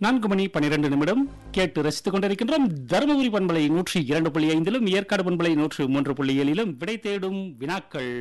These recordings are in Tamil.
நான்கு மணி பன்னிரண்டு நிமிடம் கேட்டு ரசித்துக் கொண்டிருக்கின்றோம் தருமபுரி பண்பலை நூற்றி இரண்டு புள்ளி ஐந்திலும் ஏற்காடு பண்பலை நூற்று மூன்று புள்ளி ஏழிலும் விடை தேடும் வினாக்கள்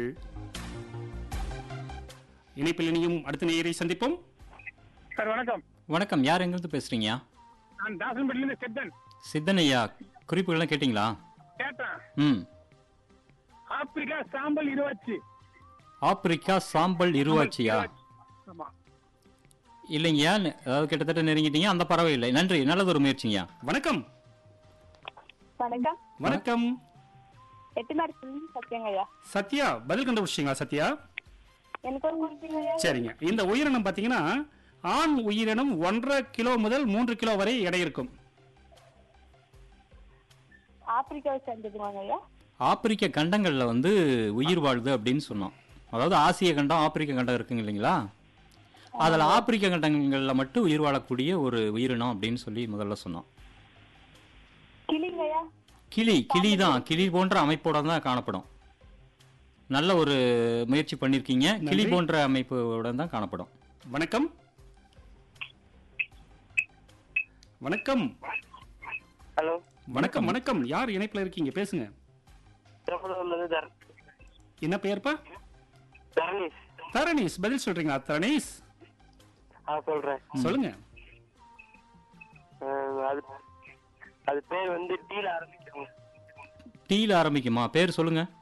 இணைப்பில் இனியும் அடுத்த நேயரை சந்திப்போம் சார் வணக்கம் வணக்கம் யார் எங்கிருந்து பேசுறீங்க நான் தாசன்பட்டிலிருந்து சித்தன் சித்தன் ஐயா குறிப்புகள்லாம் கேட்டிங்களா கேட்டேன் ம் ஆப்பிரிக்கா சாம்பல் இருவாச்சு ஆப்பிரிக்கா சாம்பல் இருவாச்சியா ஆமா இல்லைங்கய்யா நெ- அதாவது கிட்டத்தட்ட நெருங்கிட்டீங்க அந்த பறவை இல்லை நன்றி நல்லது ஒரு முயற்சிங்கய்யா வணக்கம் வணக்கம் வணக்கம் எட்டுமாரி சத்தியங்கய்யா சத்யா பதில் கண்டுபிடிச்சிங்களா சத்யா எனக்கு ஒரு குறிப்பிங்கய்யா சரிங்க இந்த உயிரினம் பார்த்தீங்கன்னா ஆண் உயிரினம் ஒன்றரை கிலோ முதல் மூன்று கிலோ வரை எடை இருக்கும் ஆப்பிரிக்காவை சேர்ந்ததுவாங்க ஐயா ஆப்பிரிக்க கண்டங்கள்ல வந்து உயிர் வாழுது அப்படின்னு சொன்னோம் அதாவது ஆசிய கண்டம் ஆப்பிரிக்க கண்டம் இருக்குங்க இல்லைங்களா அதில் ஆப்பிரிக்க கண்டங்களில் மட்டும் உயிர் வாழக்கூடிய ஒரு உயிரினம் அப்படின்னு சொல்லி முதல்ல சொன்னோம் கிளிங்கய்யா கிளி கிளி தான் கிளி போன்ற அமைப்போட தான் காணப்படும் நல்ல ஒரு முயற்சி பண்ணிருக்கீங்க கிளி நன்றி. போன்ற அமைப்போட தான் காணப்படும் வணக்கம் வணக்கம் ஹலோ வணக்கம் வணக்கம் யார் இணைப்புல இருக்கீங்க பேசுங்க திருப்பூர்ல இருந்து தர் என்ன பெயர்ப்பா தரணீஷ் தரணீஸ் பதில் சொல்றீங்களா தரணீஸ் ஆ சொல்றேன் சொல்லுங்க அஹ், அது அது பேர் வந்து டீல ஆரம்பிக்கும் டீல ஆரம்பிக்குமா பேர் சொல்லுங்க